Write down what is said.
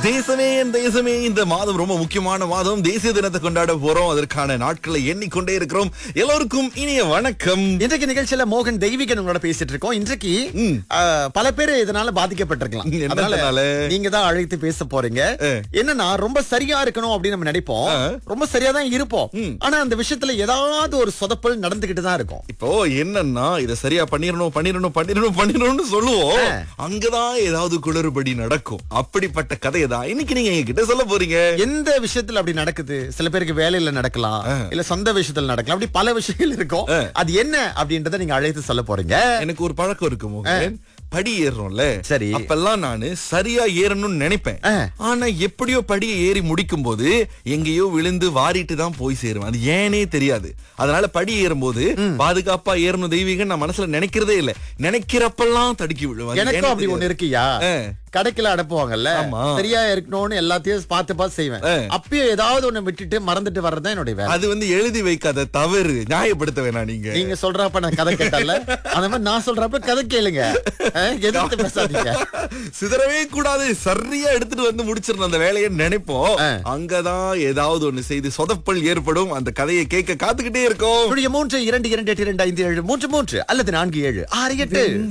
தேசமே என் தேசமே இந்த மாதம் ரொம்ப முக்கியமான மாதம் தேசிய தினத்தை கொண்டாட போறோம் அதற்கான நாட்களை எண்ணிக்கொண்டே இருக்கிறோம் எல்லோருக்கும் இனிய வணக்கம் இன்றைக்கு நிகழ்ச்சியில மோகன் தெய்வீகன் உங்களோட பேசிட்டு இருக்கோம் இன்றைக்கு ம். ஆ, பல பேர் இதனால பாதிக்கப்பட்டிருக்கலாம் என்னத்தினால? அதனால நீங்க தான் அழைத்து பேச போறீங்க என்னன்னா ரொம்ப சரியா இருக்கணும் அப்படின்னு நம்ம நினைப்போம் ரொம்ப சரியா தான் இருப்போம் ஆனா அந்த விஷயத்துல ஏதாவது ஒரு சொதப்பல் நடந்துகிட்டு தான் இருக்கும் இப்போ என்னன்னா இத சரியா பண்ணிரணும் பண்ணிரணும் பண்ணிரணும் பண்ணிரணும்னு சொல்லுவோம் அங்கதான் ஏதாவது குளறுபடி நடக்கும் அப்படிப்பட்ட கதையை தான் இன்னைக்கு நீங்க என்கிட்ட சொல்ல போறீங்க எந்த விஷயத்துல அப்படி நடக்குது சில பேருக்கு வேலையில நடக்கலாம் இல்ல சொந்த விஷயத்துல நடக்கலாம் அப்படி பல விஷயங்கள் இருக்கும் அது என்ன அப்படின்றத நீங்க அழைத்து சொல்ல போறீங்க எனக்கு ஒரு பழக்கம் இருக்கு மோகன் படி ஏறுறோம்ல சரி. அப்பெல்லாம் நானு சரியா ஏறணும்னு நினைப்பேன் ஆ. ஆனா எப்படியோ படியை ஏறி முடிக்கும் போது எங்கேயோ விழுந்து வாரிட்டு தான் போய் சேருவேன் அது ஏனே தெரியாது அதனால படி ஏறும்போது பாதுகாப்பா ஏறணும் தெய்வீகம் நான் மனசுல நினைக்கிறதே இல்ல நினைக்கிறப்பெல்லாம் தடுக்கி விழுவேன் அது எனக்கும் ஏனே அப்படி ஒண்ணு தெரியாது. இருக்குயா ஆ. கடைக்குள்ள அனுப்புவாங்கல்ல ஆமா. சரியா இருக்கணும்னு எல்லாத்தையும் பார்த்து பார்த்து செய்வேன் அப்பயும் ஏதாவது ஒண்ணு விட்டுட்டு மறந்துட்டு வர்றதுதான் என்னுடைய வேலை அது வந்து எழுதி வைக்காத தவறு நியாயப்படுத்த வேணாம் நீங்க நீங்க சொல்றப்ப நான் கதை கேட்டல அந்த மாதிரி நான் சொல்றப்ப கதை கேளுங்க அஹ், எதிர்த்து பேசாதீங்க சிதறவே கூடாது சரியா எடுத்துட்டு வந்து முடிச்சிடணும் அந்த வேலையை நினைப்போம் அங்கதான் ஏதாவது ஒண்ணு செய்து சொதப்பல் ஏற்படும் அந்த கதையை கேட்க காத்துக்கிட்டே இருக்கோம் என்னுடைய மூன்று இரண்டு இரண்டு எட்டு இரண்டு ஐந்து ஏழு மூன்று மூன்று அல்லது நான்கு ஏழு ஆறு எட்டு